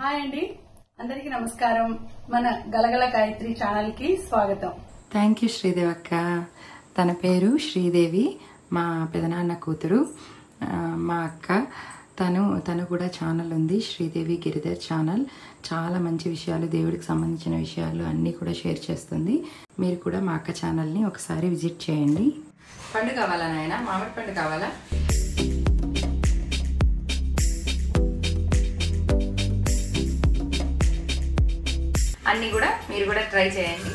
hi అండి అందరికీ నమస్కారం మన గలగల గాయత్రి ఛానల్ కి స్వాగతం థ్యాంక్ యూ శ్రీదేవి అక్క తన పేరు శ్రీదేవి మా పెదనాన్న కూతురు ఆ, మా అక్క తను తను కూడా ఛానల్ ఉంది శ్రీదేవి గిరిధర్ ఛానల్ చాలా మంచి విషయాలు దేవుడికి సంబంధించిన విషయాలు అన్నీ కూడా షేర్ చేస్తుంది మీరు కూడా మా అక్క ఛానల్ని ఒకసారి విజిట్ చేయండి పండు కావాలా నాయన మామిడి పండు కావాలా అన్నీ కూడా మీరు కూడా ట్రై చేయండి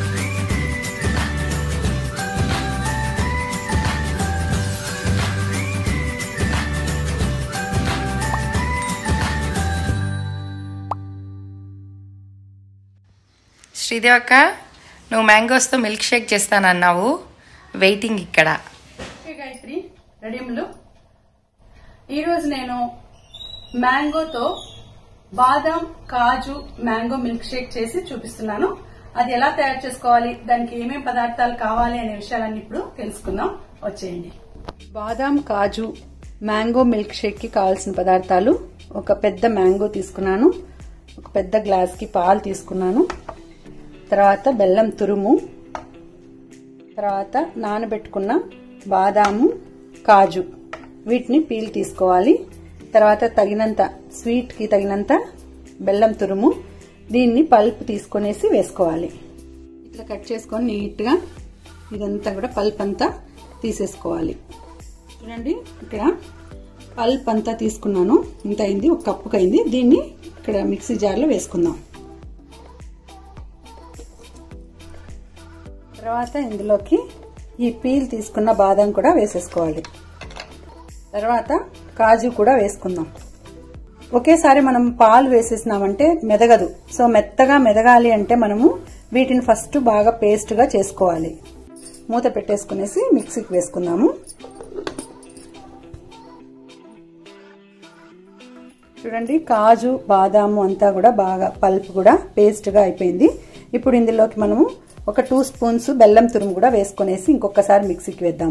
శ్రీదేవి అక్క నువ్వు మ్యాంగోస్తో మిల్క్ షేక్ చేస్తానన్నావు వెయిటింగ్ ఇక్కడ ఓకే గాయత్రి రెడీములు ఈరోజు నేను మ్యాంగోతో బాదం కాజు మ్యాంగో మిల్క్ షేక్ చేసి చూపిస్తున్నాను అది ఎలా తయారు చేసుకోవాలి దానికి ఏమేం పదార్థాలు కావాలి అనే విషయాలన్నీ ఇప్పుడు తెలుసుకుందాం వచ్చేయండి బాదం కాజు మ్యాంగో మిల్క్ షేక్ కి కావాల్సిన పదార్థాలు ఒక పెద్ద మ్యాంగో తీసుకున్నాను ఒక పెద్ద గ్లాస్ కి పాలు తీసుకున్నాను తర్వాత బెల్లం తురుము తర్వాత నానబెట్టుకున్న బాదాము కాజు వీటిని పీల్ తీసుకోవాలి తర్వాత తగినంత స్వీట్ కి తగినంత బెల్లం తురుము దీన్ని పల్ప్ తీసుకొనేసి వేసుకోవాలి ఇట్లా కట్ చేసుకొని నీట్ గా ఇదంతా కూడా పల్ప్ అంతా తీసేసుకోవాలి చూడండి ఇక్కడ పల్ప్ అంతా తీసుకున్నాను ఇంత అయింది ఒక కప్పుకి అయింది దీన్ని ఇక్కడ మిక్సీ జార్లో వేసుకుందాం తర్వాత ఇందులోకి ఈ పీల్ తీసుకున్న బాదం కూడా వేసేసుకోవాలి తర్వాత కాజు కూడా వేసుకుందాం ఒకేసారి మనం పాలు వేసేసినామంటే మెదగదు సో మెత్తగా మెదగాలి అంటే మనము వీటిని ఫస్ట్ బాగా పేస్ట్ గా చేసుకోవాలి మూత పెట్టేసుకునేసి మిక్సీకి వేసుకుందాము చూడండి కాజు బాదాము అంతా కూడా బాగా పల్ప్ కూడా పేస్ట్ గా అయిపోయింది ఇప్పుడు ఇందులోకి మనము ఒక టూ స్పూన్స్ బెల్లం తురుము కూడా వేసుకునేసి ఇంకొకసారి మిక్సీకి వేద్దాం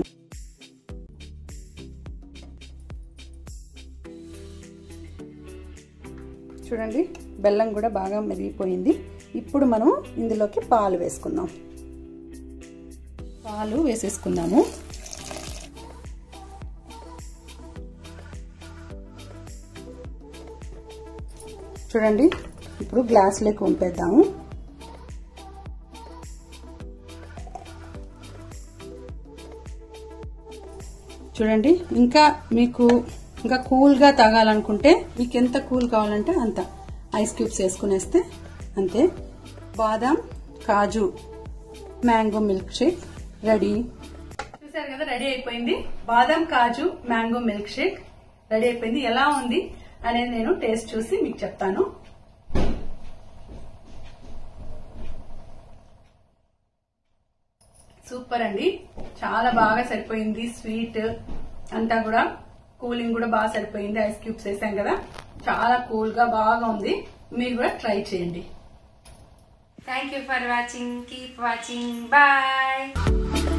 చూడండి బెల్లం కూడా బాగా మెరిగిపోయింది ఇప్పుడు మనం ఇందులోకి పాలు వేసుకుందాం పాలు వేసేసుకుందాము చూడండి ఇప్పుడు గ్లాసులోకి వంపేద్దాము చూడండి ఇంకా మీకు ఇంకా కూల్గా తాగాలనుకుంటే మీకు ఎంత కూల్ కావాలంటే అంత ఐస్ క్యూబ్స్ వేసుకునేస్తే అంతే బాదాం కాజు మ్యాంగో మిల్క్ షేక్ రెడీ చూసారు కదా రెడీ అయిపోయింది బాదం కాజు మ్యాంగో మిల్క్ షేక్ రెడీ అయిపోయింది ఎలా ఉంది అనేది నేను టేస్ట్ చూసి మీకు చెప్తాను సూపర్ అండి చాలా బాగా సరిపోయింది స్వీట్ అంతా కూడా కూలింగ్ కూడా బాగా సరిపోయింది ఐస్ క్యూబ్స్ వేసాం కదా చాలా కూల్ గా బాగా ఉంది మీరు కూడా ట్రై చేయండి thank you for watching keep watching bye